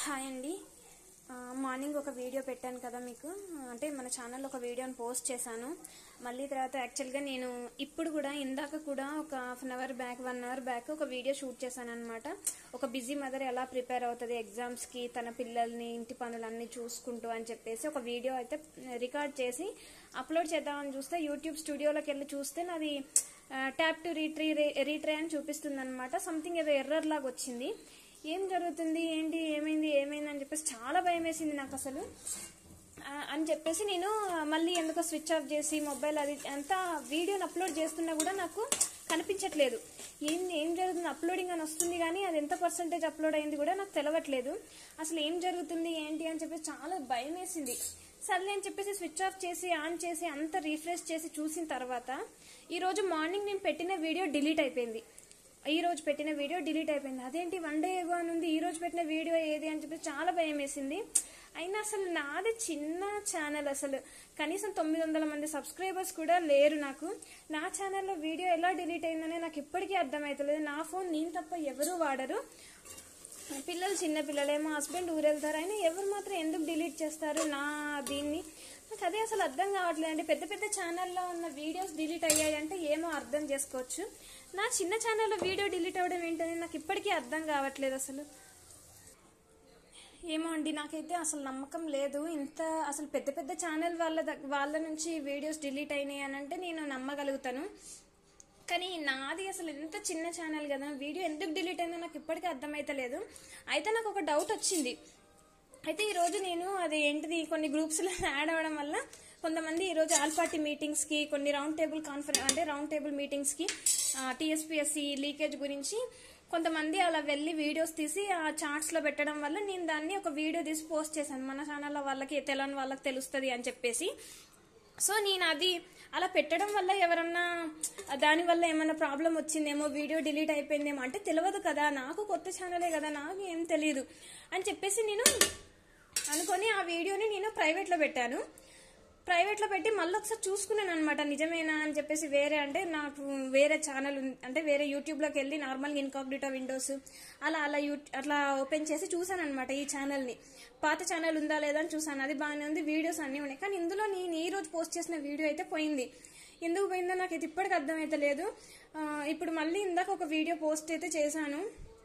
hi అండి ఆ, morning ఒక వీడియో పెట్టాను కదా మీకు అంటే మన ఛానల్లో ఒక వీడియోని పోస్ట్ చేశాను మళ్ళీ తర్వాత యాక్చువల్గా నేను ఇప్పుడు కూడా ఇందాక కూడా ఒక half an hour back one hour back ఒక వీడియో షూట్ చేశాను అనమాట ఒక బిజీ మదర్ ఎలా ప్రిపేర్ అవుతుంది ఎగ్జామ్స్కి తన పిల్లల్ని ఇంటి పనులన్నీ చూసుకుంటూ అని చెప్పేసి ఒక వీడియో అయితే రికార్డ్ చేసి అప్లోడ్ చేద్దామని చూస్తే యూట్యూబ్ స్టూడియోలోకి వెళ్ళి చూస్తే నాది ట్యాప్ టు రీట్రీ రీట్రే అని చూపిస్తుంది అనమాట సంథింగ్ ఏదో ఎర్రర్ లాగా వచ్చింది ఏం జరుగుతుంది ఏంటి ఏమైంది ఏమైంది అని చెప్పేసి చాలా భయం వేసింది నాకు అసలు ఆ, అని చెప్పేసి నేను మళ్ళీ ఎందుకో స్విచ్ ఆఫ్ చేసి మొబైల్ అది అంతా వీడియోని అప్లోడ్ చేస్తున్నా కూడా నాకు కనిపించట్లేదు ఏం ఏం జరుగుతుంది అప్లోడింగ్ అని వస్తుంది కానీ అది ఎంత పర్సంటేజ్ అప్లోడ్ అయింది కూడా నాకు తెలవట్లేదు అసలు ఏం జరుగుతుంది ఏంటి అని చెప్పేసి చాలా భయం వేసింది సర్లే అని చెప్పేసి స్విచ్ ఆఫ్ చేసి ఆన్ చేసి అంత రీఫ్రెష్ చేసి చూసిన తర్వాత ఈ రోజు మార్నింగ్ నేను పెట్టిన వీడియో డిలీట్ అయిపోయింది ఈ రోజు పెట్టిన వీడియో డిలీట్ అయిపోయింది అదేంటి వన్ డే ఏగో అని ఉంది ఈ రోజు పెట్టిన వీడియో ఏది అని చెప్పి చాలా భయం వేసింది అయినా అసలు నాది చిన్న ఛానల్ అసలు కనీసం తొమ్మిది వందల మంది సబ్స్క్రైబర్స్ కూడా లేరు నాకు నా ఛానల్లో వీడియో ఎలా డిలీట్ అయిందనే నాకు ఇప్పటికీ అర్థమవుతలేదు నా ఫోన్ నేను తప్ప ఎవరు వాడరు పిల్లలు చిన్న పిల్లలే మా హస్బెండ్ ఊరెళ్తారు అయినా ఎవరు మాత్రం ఎందుకు డిలీట్ చేస్తారు నా దీన్ని నాకు అదే అసలు అర్థం కావట్లేదు అంటే పెద్ద పెద్ద ఛానల్లో ఉన్న వీడియోస్ డిలీట్ అయ్యాయి అంటే ఏమో అర్థం చేసుకోవచ్చు నా చిన్న ఛానల్లో వీడియో డిలీట్ అవ్వడం ఏంటని నాకు ఇప్పటికీ అర్థం కావట్లేదు అసలు ఏమో అండి నాకైతే అసలు నమ్మకం లేదు ఇంత అసలు పెద్ద పెద్ద ఛానల్ వాళ్ళ దగ్- వాళ్ళ నుంచి వీడియోస్ డిలీట్ అయినాయి అని అంటే నేను నమ్మగలుగుతాను కానీ నాది అసలు ఎంత చిన్న ఛానల్ కదా వీడియో ఎందుకు డిలీట్ అయిందో నాకు ఇప్పటికీ అర్థమైతలేదు అయితే నాకు ఒక డౌట్ వచ్చింది అయితే ఈరోజు నేను అది ఏంటిది కొన్ని గ్రూప్స్లో యాడ్ అవ్వడం వల్ల కొంతమంది ఈరోజు ఆల్ పార్టీ మీటింగ్స్కి కొన్ని రౌండ్ టేబుల్ కాన్ఫరెన్స్ అంటే రౌండ్ టేబుల్ మీటింగ్స్కి టీఎస్పీఎస్సి లీకేజ్ గురించి కొంతమంది అలా వెళ్ళి వీడియోస్ తీసి ఆ చార్ట్స్లో పెట్టడం వల్ల నేను దాన్ని ఒక వీడియో తీసి పోస్ట్ చేశాను మన ఛానల్లో వాళ్ళకి తెలని వాళ్ళకి తెలుస్తుంది అని చెప్పేసి సో నేను అది అలా పెట్టడం వల్ల ఎవరన్నా దాని వల్ల ఏమైనా ప్రాబ్లం వచ్చిందేమో వీడియో డిలీట్ అయిపోయిందేమో అంటే తెలియదు కదా నాకు కొత్త ఛానలే కదా నాకు ఏం తెలియదు అని చెప్పేసి నేను అనుకొని ఆ వీడియోని నేను ప్రైవేట్లో పెట్టాను ప్రైవేట్లో పెట్టి మళ్ళీ ఒకసారి చూసుకున్నాను అనమాట నిజమేనా అని చెప్పేసి వేరే అంటే నాకు వేరే ఛానల్ అంటే వేరే యూట్యూబ్లోకి వెళ్ళి నార్మల్గా ఇన్కాగ్నిటో విండోస్ అలా అలా యూ అట్లా ఓపెన్ చేసి చూసాను అనమాట ఈ ఛానల్ని పాత ఛానల్ ఉందా లేదా అని చూసాను అది బాగానే ఉంది వీడియోస్ అన్నీ ఉన్నాయి కానీ ఇందులో నేను ఈ రోజు పోస్ట్ చేసిన వీడియో అయితే పోయింది ఎందుకు పోయిందో నాకు అయితే ఇప్పటికి అర్థమైతే లేదు ఆ, ఇప్పుడు మళ్ళీ ఇందాక ఒక వీడియో పోస్ట్ అయితే చేశాను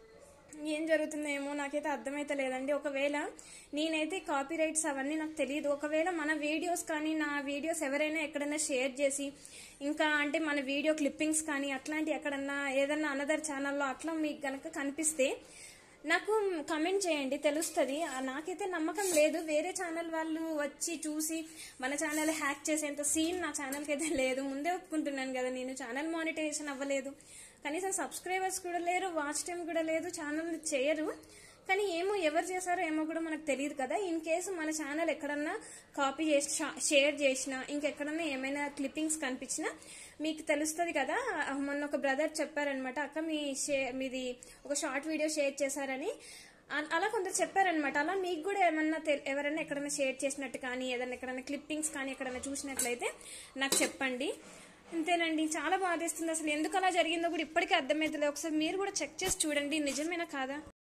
ఏం జరుగుతుందేమో నాకైతే అర్థమైతే లేదండి ఒకవేళ నేనైతే కాపీ రైట్స్ అవన్నీ నాకు తెలియదు ఒకవేళ మన వీడియోస్ కానీ నా వీడియోస్ ఎవరైనా ఎక్కడైనా షేర్ చేసి ఇంకా అంటే మన వీడియో క్లిప్పింగ్స్ కానీ అట్లాంటి ఎక్కడన్నా ఏదన్నా అనదర్ ఛానల్లో అట్లా మీకు గనక కనిపిస్తే నాకు కమెంట్ చేయండి తెలుస్తుంది ఆ, నాకైతే నమ్మకం లేదు వేరే ఛానల్ వాళ్ళు వచ్చి చూసి మన ఛానల్ హ్యాక్ చేసేంత సీన్ నా ఛానల్కి అయితే లేదు ముందే ఒప్పుకుంటున్నాను కదా నేను ఛానల్ మానిటైజేషన్ అవ్వలేదు కనీసం సబ్స్క్రైబర్స్ కూడా లేరు వాచ్ టైం కూడా లేదు ఛానల్ చేయరు కానీ ఏమో ఎవరు చేశారో ఏమో కూడా మనకు తెలియదు కదా ఇన్ కేసు మన ఛానల్ ఎక్కడన్నా కాపీ చేసి షేర్ చేసినా ఇంకెక్కడన్నా ఏమైనా క్లిప్పింగ్స్ కనిపించినా మీకు తెలుస్తుంది కదా ఆ, మొన్న ఒక బ్రదర్ చెప్పారనమాట అక్క మీ షే మీది ఒక షార్ట్ వీడియో షేర్ చేశారని అ- అలా కొందరు చెప్పారనమాట అలా మీకు కూడా ఏమన్నా తెల్- ఎవరైనా ఎక్కడైనా షేర్ చేసినట్టు కానీ ఏదైనా ఎక్కడైనా క్లిప్పింగ్స్ కానీ ఎక్కడైనా చూసినట్లయితే నాకు చెప్పండి అంతేనండి చాలా బాధేస్తుంది అసలు ఎందుకు అలా జరిగిందో కూడా ఇప్పటికీ అర్థమవుతుంది ఒకసారి మీరు కూడా చెక్ చేసి చూడండి నిజమేనా కాదా